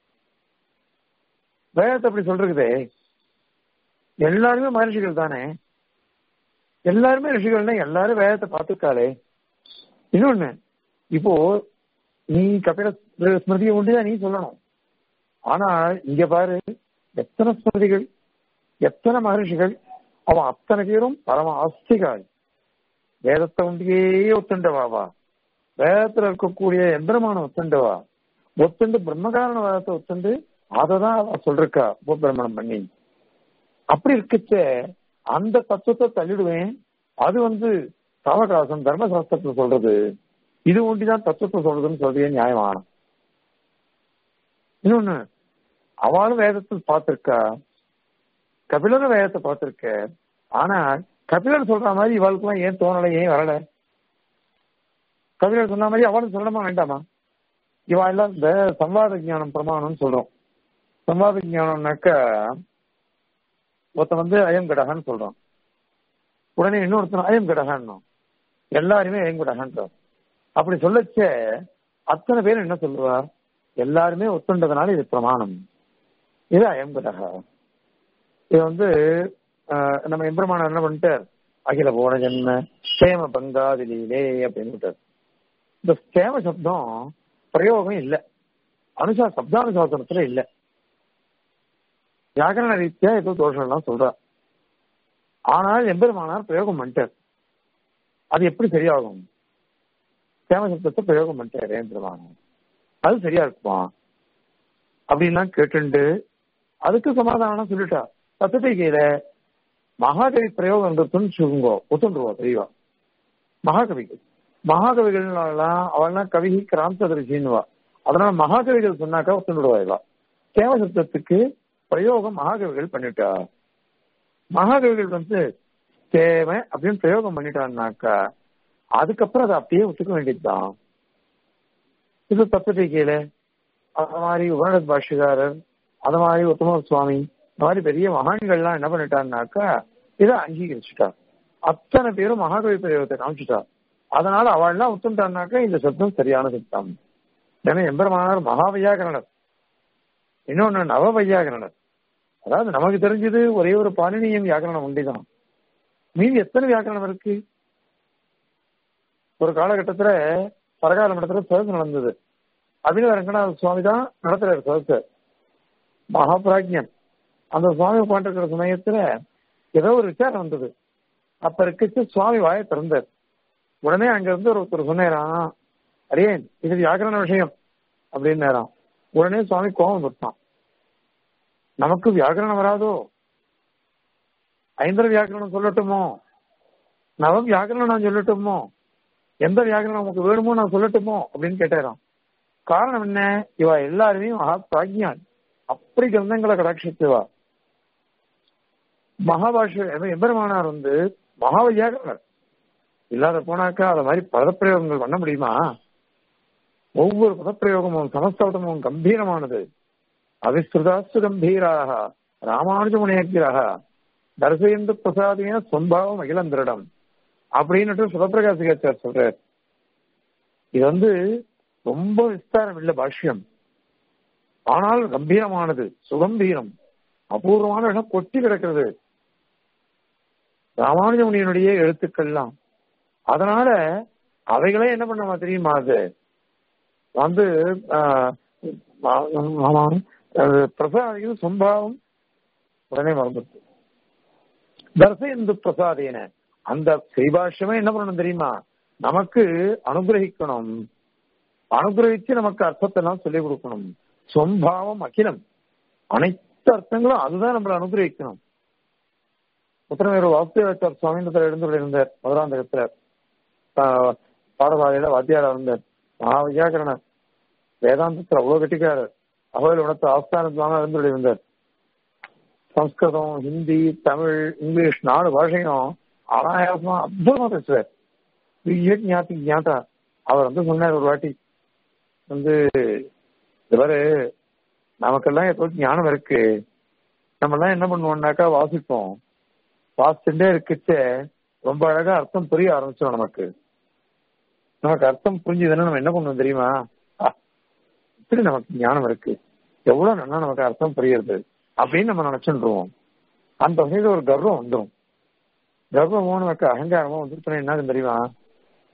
வேதத்தை அப்படி சொல்றதே எல்லாருமே மகர்ஷிகள் தானே எல்லாருமே ரிஷிகள்னா எல்லாரும் வேதத்தை பார்த்துருக்காளே இன்னொன்னு இப்போ நீ கபில ஸ்மிருதியை ஒன்றுதான் நீ சொல்லணும் ஆனா இங்க பாரு எத்தனை ஸ்மிருதிகள் எத்தனை மகர்ஷிகள் அவன் அத்தனை பேரும் பரம ஆஸ்திகாள் வேதத்தை ஒன்றியே ஒத்துண்டவாவா வேதத்துல இருக்கக்கூடிய எந்திரமான ஒத்துண்டவா ஒத்துண்டு பிரம்மகாரண வேதத்தை ஒத்துண்டு அதை தான் அவ சொல்றா உபபிரமணம் பண்ணி அப்படி இருக்கச்ச அந்த தத்துவத்தை தள்ளிடுவேன் அது வந்து சாவகாசம் தர்மசாஸ்திரத்துல சொல்றது இது ஒண்டிதான் தத்துவத்தை சொல்றதுன்னு சொல்றதே நியாயமான இன்னொன்னு அவளும் வேதத்தில் பார்த்திருக்கா கபிலரும் வேதத்தை பார்த்திருக்க ஆனா கபிலர் சொல்ற மாதிரி இவளுக்குலாம் ஏன் தோணலை ஏன் வரல கபிலர் சொன்ன மாதிரி அவளும் சொல்லணுமா வேண்டாமா இவன் எல்லாம் இந்த சம்வாத ஞானம் பிரமாணம்னு சொல்றோம் சம்வாத ஞானம்னாக்க ஒருத்தன் வந்து அயம் கடகான்னு சொல்றான் உடனே இன்னொருத்தன் அயம் கடகான்னு எல்லாருமே அயம் கடகான்றான் அப்படி சொல்லச்ச அத்தனை பேர் என்ன சொல்லுவா எல்லாருமே ஒத்துண்டதுனால இது பிரமாணம் இது அயம் கடகா இது வந்து நம்ம எம்பெருமானார் என்ன பண்ணிட்டார் அகில போன ஜென்ம சேம பங்காதிலே அப்படின்னு இந்த சேம சப்தம் பிரயோகம் இல்லை அனுசா சப்தானுசாசனத்துல இல்ல வியாகரண ரீதியா ஏதோ தோஷம் எல்லாம் சொல்றா ஆனால் எம்பெருமானார் பிரயோகம் பண்ணிட்டார் அது எப்படி சரியாகும் சேம சப்தத்தை பிரயோகம் பண்ணிட்டாரு எம்பெருமானார் அது சரியா இருக்குமா அப்படின்லாம் கேட்டுண்டு அதுக்கு சமாதானம் சொல்லிட்டா பத்தத்தைக்கையில மகாகவி பிரயோகம் சொல்லுங்கோ ஒத்துண்டுருவா தெரியவா மகாகவிகள் மகாகவிகள்லாம் அவள்லாம் கவி கிராந்ததரிசின்னுவா அதனால மகாகவிகள் சொன்னாக்கா ஒத்துண்டுடுவா இவா தேவசப்தத்துக்கு பிரயோகம் மகாகவிகள் பண்ணிட்டா மகாகவிகள் வந்து தேவை அப்படின்னு பிரயோகம் பண்ணிட்டான்னாக்கா அதுக்கப்புறம் அதை அப்படியே ஒத்துக்க வேண்டியதுதான் இது தத்துவத்தைக்கையில அது மாதிரி உபநட பாஷிகாரர் அது மாதிரி உத்தம சுவாமி இந்த மாதிரி பெரிய மகான்கள்லாம் என்ன பண்ணிட்டாருனாக்கா இதை அங்கீகரிச்சுட்டா அத்தனை பேரும் மகாகவி பிரயோகத்தை காமிச்சுட்டா அதனால அவள்லாம் ஒத்துட்டான்னாக்கா இந்த சப்தம் சரியான சப்தம் ஏன்னா எம்பெருமானார் மகா வையாகரணர் இன்னொன்னு நவ வையாகரணர் அதாவது நமக்கு தெரிஞ்சது ஒரே ஒரு பாணினியம் வியாக்கரணம் உண்டுதான் மீதி எத்தனை வியாக்கரணம் இருக்கு ஒரு காலகட்டத்துல பரகால மடத்துல சதஸ் நடந்தது அபிநவ ரங்கநாத சுவாமி தான் நடத்துறாரு சதஸ் மகாபிராஜ்யன் அந்த சுவாமி உட்காந்துருக்கிற சமயத்துல ஏதோ ஒரு விசாரம் வந்தது அப்ப இருக்கிச்சு சுவாமி வாய திறந்தார் உடனே அங்க இருந்து ஒருத்தர் சொன்னாராம் அரேன் இது வியாக்கரண விஷயம் அப்படின்னாராம் உடனே சுவாமி கோபம் கொடுத்தான் நமக்கு வியாக்கரணம் வராதோ ஐந்தர வியாக்கரணம் சொல்லட்டுமோ நவ வியாக்கரணம் நான் சொல்லட்டுமோ எந்த வியாக்கரணம் நமக்கு வேணுமோ நான் சொல்லட்டுமோ அப்படின்னு கேட்டாராம் காரணம் என்ன இவ எல்லாருமே மகா பிராஜ்யான் அப்படி கிரந்தங்களை கடாட்சித்துவா மகாபாஷ எம்பெருமானார் வந்து மகாவையாகவர் இல்லாத போனாக்கா அத மாதிரி பதப்பிரயோகங்கள் பண்ண முடியுமா ஒவ்வொரு பதப்பிரயோகமும் சமஸ்தவதமும் கம்பீரமானது அவிஸ்ருதாஸ்து கம்பீராக ராமானுஜமுனையக்கிறாக தரிசைந்து பிரசாதின சொம்பாவம் அகிலந்திரிடம் அப்படின்னுட்டு சுகப்பிரகாசிகாச்சார் சொல்றார் இது வந்து ரொம்ப விஸ்தாரம் இல்லை பாஷ்யம் ஆனால் கம்பீரமானது சுகம்பீரம் அபூர்வமான இடம் கொட்டி கிடக்கிறது ராமானுஜமுனியனுடைய எழுத்துக்கள்லாம் அதனால அவைகளே என்ன பண்ணமா தெரியுமா அது வந்து பிரசாதிகள் சம்பாவம் உடனே மறந்துட்டு தர்சயந்து பிரசாதேன அந்த செய்பாஷ்யமே என்ன பண்ணணும் தெரியுமா நமக்கு அனுகிரகிக்கணும் அனுகிரகிச்சு நமக்கு அர்த்தத்தை எல்லாம் சொல்லிக் கொடுக்கணும் சொம்பாவம் அகிலம் அனைத்து அர்த்தங்களும் அதுதான் நம்மளை அனுகிரகிக்கணும் உத்தரமேரு வாசுதேவாச்சார் சுவாமின்றத்தில் எழுந்து இருந்தார் மதுராந்தகத்துல பாடசாலையில வாத்தியாரா இருந்தார் மகா வியாக்கரணர் வேதாந்தத்தில் அவ்வளவு கட்டிக்காரர் அகோயில் உணர்த்த ஆஸ்தானத்துலாம இருந்து இருந்தார் சம்ஸ்கிருதம் ஹிந்தி தமிழ் இங்கிலீஷ் நாலு பாஷையும் அனாயாசமா அற்புதமா பேசுவார் ஞாத்தி ஞாத்தா அவர் வந்து சொன்னார் ஒரு வாட்டி வந்து இவரு நமக்கெல்லாம் எப்போ ஞானம் இருக்கு நம்ம எல்லாம் என்ன பண்ணுவோம்னாக்கா வாசிப்போம் வாசிச்சுட்டே இருக்குச்சே ரொம்ப அழகா அர்த்தம் புரிய ஆரம்பிச்சோம் நமக்கு நமக்கு அர்த்தம் புரிஞ்சுதுன்னா நம்ம என்ன பண்ணுவோம் தெரியுமா இப்படி நமக்கு ஞானம் இருக்கு எவ்வளவு நல்லா நமக்கு அர்த்தம் புரியுறது அப்படின்னு நம்ம நினைச்சுருவோம் அந்த வகையில ஒரு கர்வம் வந்துடும் கர்வமும் நமக்கு அகங்காரமும் வந்துருச்சுன்னா என்ன தெரியுமா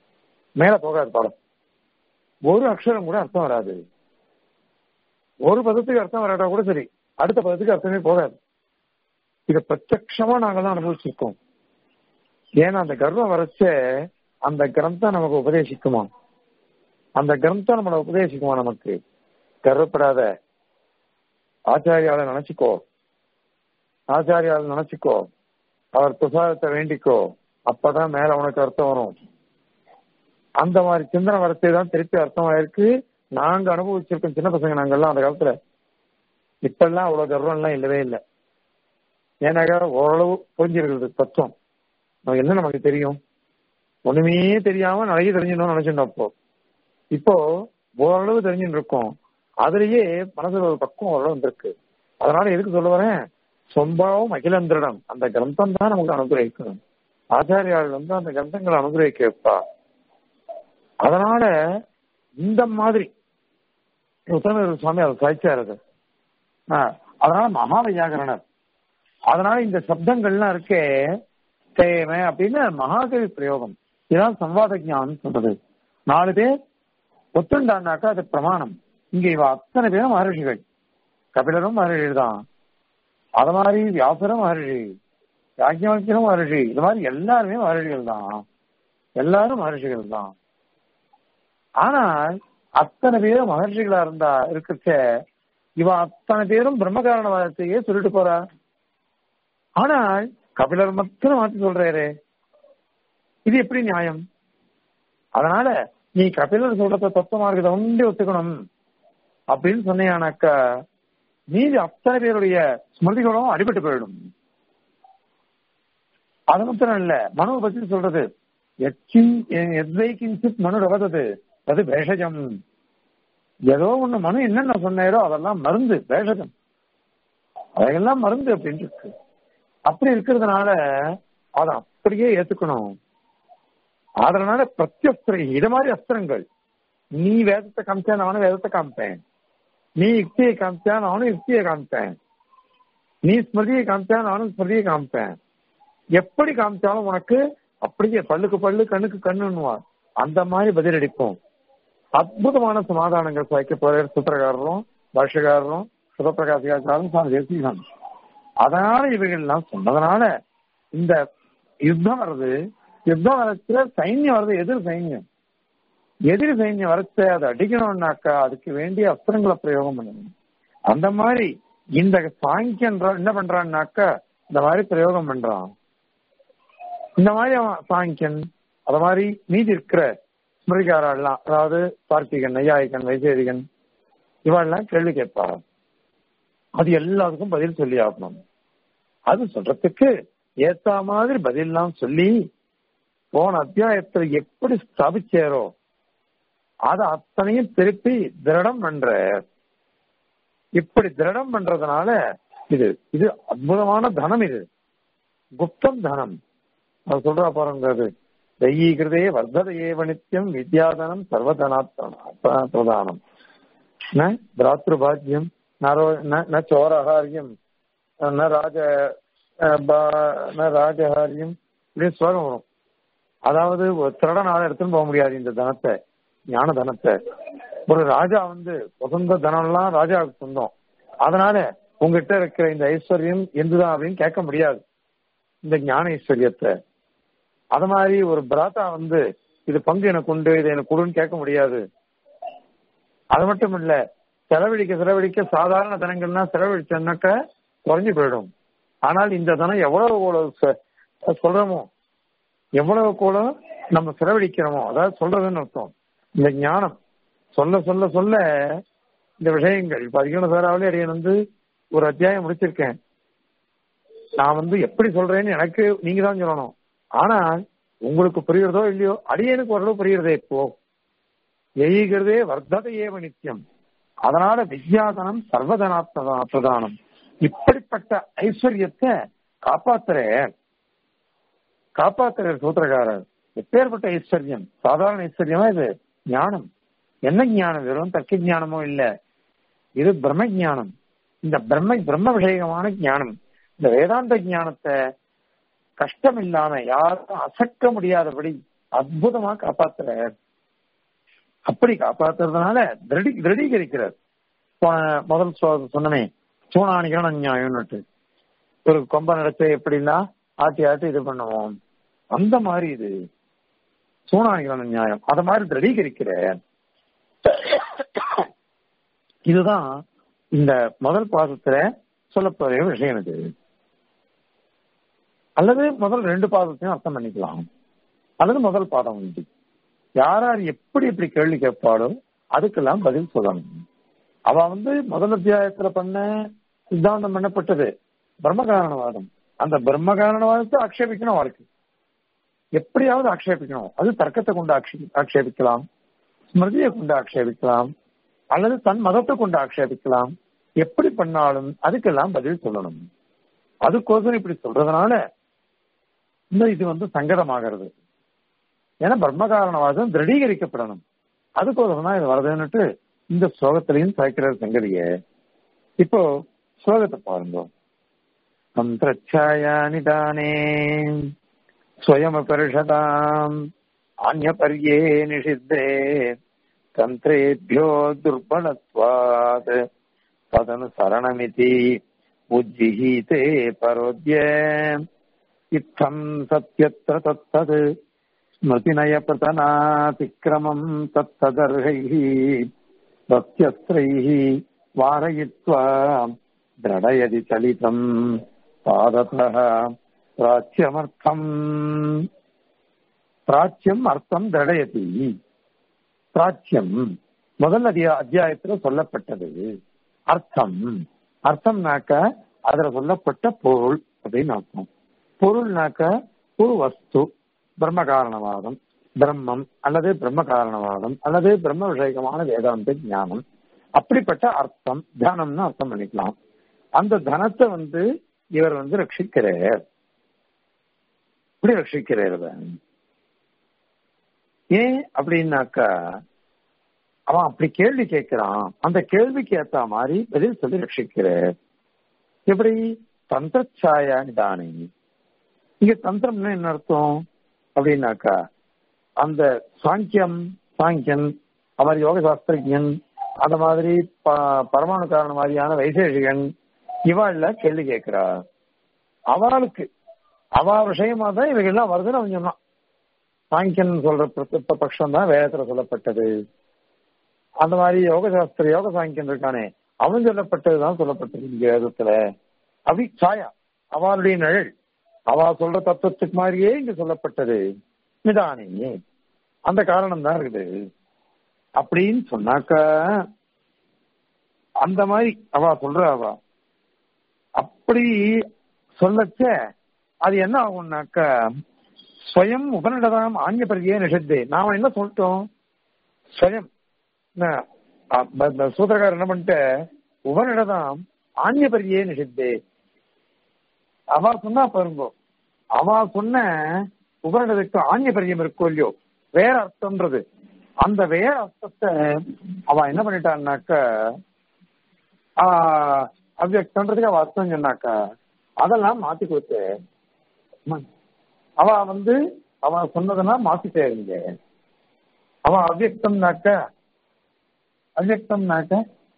மேல போகாது பாடம் ஒரு அக்ஷரம் கூட அர்த்தம் வராது ஒரு பதத்துக்கு அர்த்தம் வராட்டா கூட சரி அடுத்த பதத்துக்கு அர்த்தமே போகாது இதை பிரத்யக்ஷமா நாங்க தான் அனுபவிச்சிருக்கோம் ஏன்னா அந்த கர்வம் வரைச்ச அந்த கிரந்தம் நமக்கு உபதேசிக்குமா அந்த கிரந்தம் நம்மளை உபதேசிக்குமா நமக்கு கர்வப்படாத ஆச்சாரியால நினைச்சுக்கோ ஆச்சாரியால நினைச்சுக்கோ அவர் பிரசாதத்தை வேண்டிக்கோ அப்பதான் மேல உனக்கு அர்த்தம் வரும் அந்த மாதிரி சிந்தனை வரத்தை தான் திருப்பி அர்த்தம் ஆயிருக்கு நாங்க அனுபவிச்சிருக்கோம் சின்ன பசங்க நாங்கெல்லாம் அந்த காலத்துல இப்பெல்லாம் அவ்வளவு கர்வம் எல்லாம் இல்லவே இல்லை ஏன்னாக்கா ஓரளவு புரிஞ்சிருக்கிறது தத்துவம் நமக்கு என்ன நமக்கு தெரியும் ஒண்ணுமே தெரியாம நிறைய தெரிஞ்சிடணும்னு நினைச்சிருந்தோம் அப்போ இப்போ ஓரளவு தெரிஞ்சுட்டு இருக்கோம் அதுலயே மனசுல ஒரு பக்கம் ஓரளவு வந்திருக்கு அதனால எதுக்கு சொல்ல வரேன் சொம்பாவும் அகிலந்திரிடம் அந்த கிரந்தம் தான் நமக்கு அனுகிரகிக்கணும் ஆச்சாரியால் வந்து அந்த கிரந்தங்களை அனுகிரகிக்க வைப்பா அதனால இந்த மாதிரி உத்தரமேரு சுவாமி அதை சாய்ச்சார் அது அதனால மகா வையாகரணர் அதனால இந்த சப்தங்கள்லாம் இருக்கே தேவை அப்படின்னு மகாகவி பிரயோகம் இதான் சம்வாத ஞானம் சொல்றது நாலு பேர் ஒத்துண்டானாக்கா அது பிரமாணம் இங்க இவ அத்தனை பேரும் மகர்ஷிகள் கபிலரும் மகர்ஷிகள் தான் அது மாதிரி வியாசரும் மகர்ஷி யாஜ்யவல்யரும் மகர்ஷி இது மாதிரி எல்லாருமே மகர்ஷிகள் தான் எல்லாரும் மகர்ஷிகள் தான் ஆனால் அத்தனை பேரும் மகர்ஷிகளா இருந்தா இருக்கச்ச இவ அத்தனை பேரும் பிரம்மகாரணவாதத்தையே சொல்லிட்டு போறா ஆனால் கபிலர் மட்டும் மாத்தி சொல்றாரு இது எப்படி நியாயம் அதனால நீ கபிலர் சொல்றத தத்துவமா இருக்கிறத ஒன்றே ஒத்துக்கணும் அப்படின்னு சொன்னீங்கன்னாக்கா மீதி அத்தனை பேருடைய ஸ்மிருதிகளும் அடிபட்டு போயிடும் அது மாத்திரம் இல்ல மனுவை பத்தி சொல்றது எதை கிஞ்சித் மனு ரவதது அது பேஷஜம் ஏதோ ஒண்ணு மனு என்னென்ன சொன்னாரோ அதெல்லாம் மருந்து பேஷஜம் அதையெல்லாம் மருந்து அப்படின்னு இருக்கு அப்படி இருக்கிறதுனால அதை அப்படியே ஏத்துக்கணும் அதனால பிரத்யஸ்திரை இது மாதிரி அஸ்திரங்கள் நீ வேதத்தை காமிச்சா நானும் வேதத்தை காமிப்பேன் நீ யுக்தியை காமிச்சா நானும் யுக்தியை காமிப்பேன் நீ ஸ்மிருதியை காமிச்சா நானும் ஸ்மிருதியை காமிப்பேன் எப்படி காமிச்சாலும் உனக்கு அப்படியே பல்லுக்கு பல்லு கண்ணுக்கு கண்ணுன்னுவா அந்த மாதிரி பதிலளிப்போம் அற்புதமான சமாதானங்கள் சாய்க்க போற சூத்திரக்காரரும் பாஷகாரரும் சுதப்பிரகாசிகாச்சாரும் சாமி தேசிகான் அதனால இவைகள் எல்லாம் சொன்னதுனால இந்த யுத்தம் வருது யுத்தம் வரத்துல சைன்யம் வருது எதிர் சைன்யம் எதிரி சைன்யம் வரச்ச அதை அடிக்கணும்னாக்கா அதுக்கு வேண்டிய அஸ்திரங்களை பிரயோகம் பண்ணணும் அந்த மாதிரி இந்த சாங்கியன் என்ன பண்றான்னாக்கா இந்த மாதிரி பிரயோகம் பண்றான் இந்த மாதிரி அவன் சாங்கியன் அத மாதிரி மீதி இருக்கிற ஸ்மிருதிகாரெல்லாம் அதாவது பார்த்திகன் நையாயிகன் வைசேரிகன் இவெல்லாம் கேள்வி கேட்பாங்க அது எல்லாத்துக்கும் பதில் சொல்லி ஆகணும் அது சொல்றதுக்கு ஏத்த மாதிரி பதில்லாம் சொல்லி போன அத்தியாயத்துல எப்படி ஸ்தாபிச்சாரோ அதை அத்தனையும் திருப்பி திருடம் பண்ற இப்படி திருடம் பண்றதுனால இது இது அற்புதமான தனம் இது குப்தம் தனம் அது சொல்றா பாருங்க அது தெய்யீகிருதே வர்த்ததையேவ நித்தியம் வித்யாதனம் சர்வதனாத் பிரதானம் ந பிராத்ருபாஜ்யம் நரோ ந சோரஹாரியம் ந ராஜ ந ராஜஹாரியம் இப்படின்னு ஸ்லோகம் வரும் அதாவது ஒரு திருடனால எடுத்துன்னு போக முடியாது இந்த தனத்தை ஞான தனத்தை ஒரு ராஜா வந்து சொந்த தனம்லாம் ராஜாவுக்கு சொந்தம் அதனால உங்ககிட்ட இருக்கிற இந்த ஐஸ்வர்யம் எந்துதான் அப்படின்னு கேட்க முடியாது இந்த ஞான ஐஸ்வர்யத்தை அது மாதிரி ஒரு பிராத்தா வந்து இது பங்கு எனக்கு உண்டு இது எனக்கு கொடுன்னு கேட்க முடியாது அது மட்டும் இல்ல செலவழிக்க செலவழிக்க சாதாரண தனங்கள்லாம் செலவழிச்சோன்னாக்க குறைஞ்சு போயிடும் ஆனால் இந்த தனம் எவ்வளவு எவ்வளவு சொல்றோமோ எவ்வளவு கூட நம்ம செலவழிக்கிறோமோ அதாவது சொல்றதுன்னு அர்த்தம் இந்த ஞானம் சொல்ல சொல்ல சொல்ல இந்த விஷயங்கள் இப்ப அதிகமான சாராவிலே அடியன் வந்து ஒரு அத்தியாயம் முடிச்சிருக்கேன் நான் வந்து எப்படி சொல்றேன்னு எனக்கு நீங்க தான் சொல்லணும் ஆனால் உங்களுக்கு புரியுறதோ இல்லையோ அடியனுக்கு ஓரளவு புரியுறதே இப்போ எய்கிறதே வர்த்ததை ஏவ நித்தியம் அதனால வித்யாதனம் சர்வதனாத்மதா பிரதானம் இப்படிப்பட்ட ஐஸ்வர்யத்தை காப்பாத்துற காப்பாத்துற சூத்திரக்காரர் எப்பேற்பட்ட ஐஸ்வர்யம் சாதாரண ஐஸ்வர்யமா இது ஞானம் என்ன ஞானம் வெறும் தர்க்க ஞானமும் இல்ல இது பிரம்ம ஞானம் இந்த பிரம்ம பிரம்ம விஷயமான ஞானம் இந்த வேதாந்த ஞானத்தை கஷ்டம் இல்லாம யாரும் அசக்க முடியாதபடி அற்புதமா காப்பாத்துற அப்படி காப்பாத்துறதுனால திருடி திருடீகரிக்கிறார் போன முதல் சொ- சொன்னனே சூனானிகரண நியாயம்னுட்டு ஒரு கொம்ப நடத்த எப்படின்னா ஆட்டி ஆட்டி இது பண்ணுவோம் அந்த மாதிரி இது சூனானிகரண நியாயம் அத மாதிரி திருடீகரிக்கிற இதுதான் இந்த முதல் பாதத்துல சொல்லப்போற விஷயம் இது அல்லது முதல் ரெண்டு பாதத்தையும் அர்த்தம் பண்ணிக்கலாம் அல்லது முதல் பாதம் உண்டு யார் யார் எப்படி எப்படி கேள்வி கேட்பாளோ அதுக்கெல்லாம் பதில் சொல்லணும் அவ வந்து முதல் அத்தியாயத்துல பண்ண சித்தாந்தம் பண்ணப்பட்டது பிரம்மகாரணவாதம் அந்த பிரம்மகாரணவாதத்தை ஆக்ஷேபிக்கணும் அவளுக்கு எப்படியாவது ஆக்ஷேபிக்கணும் அது தர்க்கத்தை கொண்டு ஆக்ஷே- ஆக்ஷேபிக்கலாம் ஸ்மிருதியை கொண்டு ஆக்ஷேபிக்கலாம் அல்லது தன் மதத்தை கொண்டு ஆக்ஷேபிக்கலாம் எப்படி பண்ணாலும் அதுக்கெல்லாம் பதில் சொல்லணும் அதுக்கோசரம் இப்படி சொல்றதுனால இந்த இது வந்து சங்கடமாகிறது ஏன்னா பிரம்மகாரணவாதம் திருடீகரிக்கப்படணும் அதுக்கோசரம் தான் இது வருதுன்னுட்டு இந்த ஸ்லோகத்திலையும் சாய்க்கிற சங்கதிய இப்போ ஸ்லோகத்தை பாருங்க மந்திரச்சாயா நிதானே ஸ்வயமபரிஷதாம் ஆன்யபர்யே நிஷித்தே தந்திரேபியோ துர்பலத்வாத் ததனுசரணமிதி உஜ்ஜிஹீதே பரோத்ய இத்தம் சத்யத்ர தத்தத் ஸ்மிருதிநயபதனாதிக்கிரமம் தத்ததர்ஹைः பிரத்யஸ்ரைः வாரயித்வா திரடயதி சலிதம் பாதतः பிராச்சியமர்த்தம் பிராச்சியம் அர்த்தம் திரடயதி பிராச்சியம் முதல் அத்தியா அத்தியாயத்துல சொல்லப்பட்டது அர்த்தம் அர்த்தம்னாக்க அதுல சொல்லப்பட்ட பொருள் அப்படின்னு அர்த்தம் பொருள்னாக்க ஒரு வஸ்து பிரம்ம காரணவாதம் பிரம்மம் அல்லது பிரம்ம காரணவாதம் அல்லது பிரம்ம விஷயகமான வேதாந்த ஞானம் அப்படிப்பட்ட அர்த்தம் தனம்னு அர்த்தம் பண்ணிக்கலாம் அந்த தனத்தை வந்து இவர் வந்து ரட்சிக்கிறார் இப்படி ரட்சிக்கிறார் இவர். ஏன் அப்படின்னாக்கா அவன் அப்படி கேள்வி கேட்கிறான் அந்த கேள்விக்கு ஏத்த மாதிரி பதில் சொல்லி ரட்சிக்கிறார் எப்படி தந்திரச்சாயா நிதானி இங்க தந்திரம்னா என்ன அர்த்தம் அப்படின்னாக்கா அந்த சாங்கியம் சாங்கியன் அவர் யோக சாஸ்திரஜன் அந்த மாதிரி ப- பரமாணு காரண மாதிரியான வைசேஷிகன் இவாள்ல கேள்வி கேட்கிறா அவளுக்கு அவ விஷயமா தான் இவைகள்லாம் வருதுன்னு அவன் சொன்னான் சாங்கியன் சொல்ற பிரத்யப்ப பட்சம் தான் வேதத்துல சொல்லப்பட்டது அந்த மாதிரி யோக சாஸ்திர யோக சாங்கியன் இருக்கானே அவன் சொல்லப்பட்டதுதான் சொல்லப்பட்டது இங்க வேதத்துல அப்படி சாயா அவளுடைய நிழல் அவ சொல்ற தத்துவத்துக்கு மாதிரியே இங்க சொல்லப்பட்டது நிதானே அந்த காரணம் தான் இருக்குது அப்படின்னு சொன்னாக்க அந்த மாதிரி அவ சொல்ற அவ அப்படி சொல்லச்ச அது என்ன ஆகும்னாக்க ஸ்வயம் உபனிடதாம் ஆன்ய பரிதியே நிஷத்தே நாம என்ன சொல்லிட்டோம் ஸ்வயம் ந- அ- ப- ப- சூத்திரக்காரர் என்ன பண்ணிட்ட உபனிடதாம் ஆன்ய பரிதியே நிஷத்தே அவ சொன்னா பாருங்க அவ சொன்ன உபனிடத்துக்கு ஆன்ய பரியம் இருக்கோ இல்லையோ வேற அர்த்தம்ன்றது அந்த வேற அர்த்தத்தை அவ என்ன பண்ணிட்டான்னாக்க ஆஹ், அவ்வியக்தன்றதுக்கு அவ அர்த்தம் சொன்னாக்கா அதெல்லாம் மாத்தி கொடுத்து ம். அவ வந்து அவ சொன்னதெல்லாம் மாத்திட்டே இருங்க அவ அவ்வியக்தம்னாக்க அவ்வியக்தம்னாக்க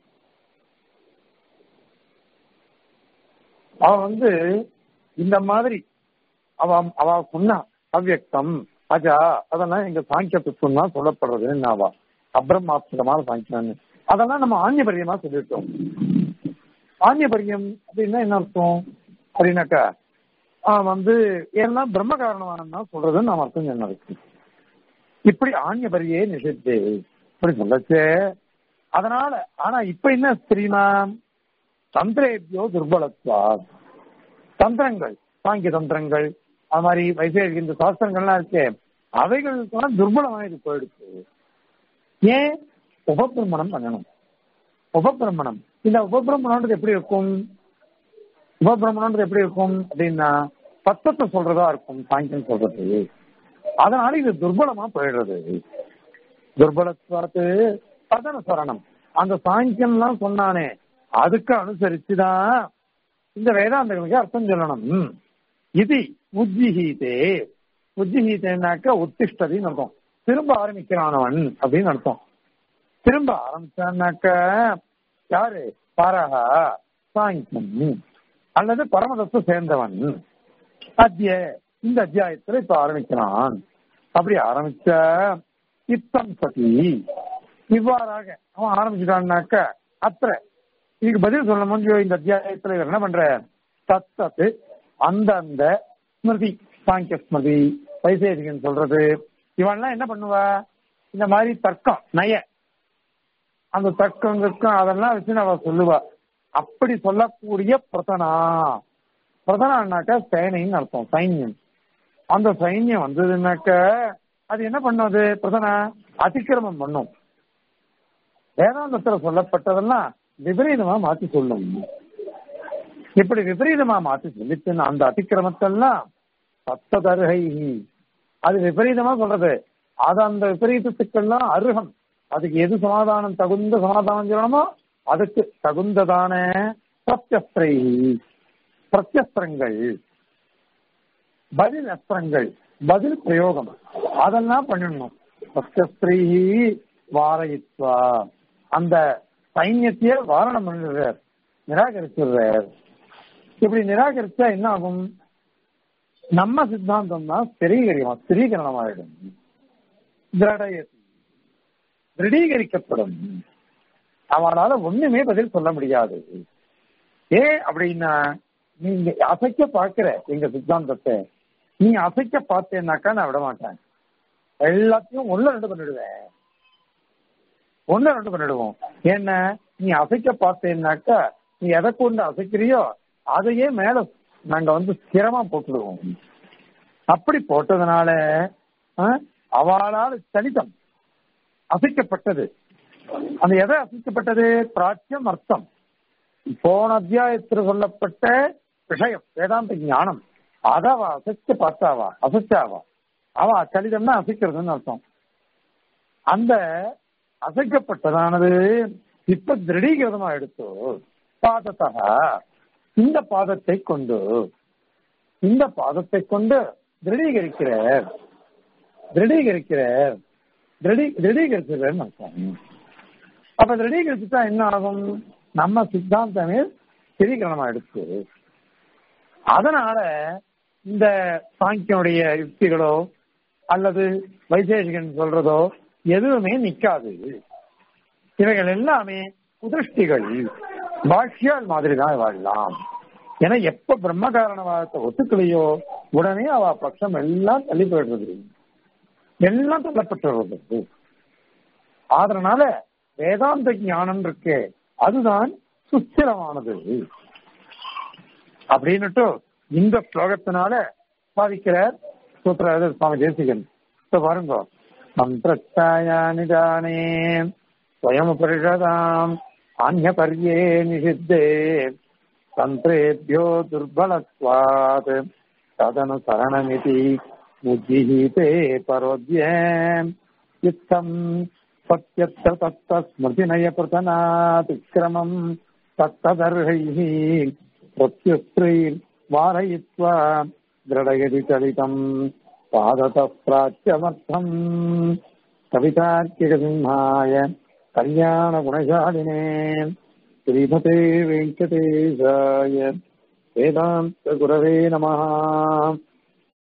அவ வந்து இந்த மாதிரி அவ அவ சொன்னா அவ்வியக்தம் அஜா அதெல்லாம் எங்க சாங்கியத்துக்கு தான் சொல்லப்படுறதுன்னு அவ அப்ரமாத்மகமான சாங்கியம் அதெல்லாம் நம்ம ஆன்யபரியமா சொல்லிட்டோம் ஆன்யபரியம் அப்படின்னா என்ன அர்த்தம் அப்படின்னாக்கா ஆஹ் வந்து ஏன்னா பிரம்ம காரணமானா சொல்றதுன்னு நாம் அர்த்தம் என்ன இருக்கு இப்படி ஆன்யபரியே நிஷித்து இப்படி சொல்லச்சே அதனால ஆனா இப்ப என்ன தெரியுமா தந்திரேபியோ துர்பலத்வா தந்திரங்கள் சாங்கிய தந்திரங்கள் அது மாதிரி வைசேஷிக இந்த சாஸ்திரங்கள்லாம் இருக்கே அவைகளுக்கெல்லாம் துர்பலமாயிட்டு போயிடுச்சு ஏன் உபபிரமணம் பண்ணணும் உபபிரமணம் இந்த உபபிரமணம்ன்றது எப்படி இருக்கும் உபபிரமணம்ன்றது எப்படி இருக்கும் அப்படின்னா தத்துவத்தை சொல்றதா இருக்கும் சாங்கியம் சொல்றது அதனால இது துர்பலமா போயிடுறது துர்பலத்துவாத்து பதன சரணம் அந்த சாங்கியம்லாம் சொன்னானே அதுக்கு அனுசரிச்சுதான் இந்த வேதாந்தங்களுக்கு அர்த்தம் சொல்லணும் இது உஜ்ஜிஹீதே உஜ்ஜிஹீத்தேனாக்க உத்திஷ்டதின்னு அர்த்தம் திரும்ப ஆரம்பிக்கிறானவன் அப்படின்னு அர்த்தம் திரும்ப ஆரம்பிச்சான்னாக்க யாரு பாரகா சாங்கியம் அல்லது பரமதத்தை சேர்ந்தவன் அத்திய இந்த அத்தியாயத்துல இப்ப ஆரம்பிக்கிறான் அப்படி ஆரம்பிச்ச இத்தம் சதி இவ்வாறாக அவன் ஆரம்பிச்சிட்டான்னாக்க அத்த இதுக்கு பதில் சொல்ல முடியும் இந்த அத்தியாயத்துல இவர் என்ன பண்ற தத்தத்து அந்த அந்த ஸ்மிருதி சாங்கிய ஸ்மிருதி வைசேஷிகன் சொல்றது இவன்லாம் என்ன பண்ணுவா இந்த மாதிரி தர்க்கம் நய அந்த தர்க்கங்களுக்கும் அதெல்லாம் வச்சு அவ சொல்லுவா அப்படி சொல்லக்கூடிய பிரதனா பிரதனானாக்கா சேனைன்னு அர்த்தம் சைன்யம் அந்த சைன்யம் வந்ததுன்னாக்க அது என்ன பண்ணும் பிரதனா அதிக்கிரமம் பண்ணும் வேதாந்தத்துல சொல்லப்பட்டதெல்லாம் விபரீதமா மாத்தி சொல்லும் இப்படி விபரீதமா மாத்தி சொல்லிச்சுன்னா அந்த அதிக்கிரமத்தெல்லாம் சத்த தருகை அது விபரீதமா சொல்றது அது அந்த விபரீதத்துக்கெல்லாம் அருகம் அதுக்கு எது சமாதானம் தகுந்த சமாதானம் சொல்லணுமோ அதுக்கு தகுந்ததான பிரத்யஸ்திரை பிரத்யஸ்திரங்கள் பதில் அஸ்திரங்கள் பதில் பிரயோகம் அதெல்லாம் பண்ணிடணும் பிரத்யஸ்திரை வாரயித்வா அந்த சைன்யத்தையே வாரணம் பண்ணிடுறார் நிராகரிச்சிடுறார் இப்படி நிராகரிச்சா என்ன ஆகும் நம்ம சித்தாந்தம் தான் ஸ்திரீகரியம் ஸ்திரீகரணமாயிடும் திரடயதி திருடீகரிக்கப்படும் அவனால ஒண்ணுமே பதில் சொல்ல முடியாது ஏன் அப்படின்னா நீங்க அசைக்க பார்க்கிற எங்க சித்தாந்தத்தை நீ அசைக்க பார்த்தேன்னாக்கா நான் விட மாட்டேன் எல்லாத்தையும் ஒண்ணு ரெண்டு பண்ணிடுவேன் ஒண்ணு ரெண்டு பண்ணிடுவோம் என்ன நீ அசைக்க பார்த்தேன்னாக்கா நீ எதை கொண்டு அசைக்கிறியோ அதையே மேல நாங்க வந்து ஸ்திரமா போட்டுடுவோம் அப்படி போட்டதுனால அவளால் சலிதம் அசைக்கப்பட்டது அந்த எதை அசைக்கப்பட்டது பிராச்சியம் அர்த்தம் போன அத்தியாயத்தில் சொல்லப்பட்ட விஷயம் வேதாந்த ஞானம் அத அவ அசைச்சு பார்த்தாவா அசைச்சாவா அவ சலிதம்னா அசைக்கிறதுன்னு அர்த்தம் அந்த அசைக்கப்பட்டதானது இப்ப திருடீகிருதமா எடுத்து பாதத்தக இந்த பாதத்தை கொண்டு இந்த பாதத்தை கொண்டு திருடீகரிக்கிறார் திருடீகரிக்கிறார் திருடி திருடீகரிக்கிறார் அர்த்தம் அப்ப திருடீகரிச்சுட்டா என்ன ஆகும் நம்ம சித்தாந்தமே ஸ்திரீகரணமா எடுத்து அதனால இந்த சாங்கியனுடைய யுக்திகளோ அல்லது வைசேஷிகன் சொல்றதோ எதுவுமே நிக்காது இவைகள் எல்லாமே குதிருஷ்டிகள் பாஷ்யால் மாதிரி தான் வாழலாம் ஏன்னா எப்ப பிரம்ம காரணவாதத்தை ஒத்துக்கலையோ உடனே அவ பட்சம் எல்லாம் தள்ளி போயிடுறது எல்லாம் தள்ளப்பட்டுறது அதனால வேதாந்த ஞானம் இருக்கு அதுதான் சுஸ்திரமானது அப்படின்னுட்டு இந்த ஸ்லோகத்தினால சாதிக்கிறார் சூத்திர சுவாமி தேசிகன் இப்ப பாருங்க மந்திரச்சாயானிதானே ஸ்வயமுபரிஷதாம் ஆன்யபர்யே நிஷித்தே தந்திரேபியோ துர்பலத்வாத் ததனுசரணமிதி உஜ்ஜிஹீதே பரோத்யே இத்தம் சத்யத்த தத்த ஸ்மிருதிநய பிரதனாதிக்கிரமம் தத்ததர்ஹைः प्रत्युत्रीन् वारयित्वा दृढयति चलितम् पादतः प्राच्यमर्थम् कवितार्किकसिंहाय कल्याणगुणशालिने श्रीमते वेङ्कटेशाय वेदान्तगुरवे नमः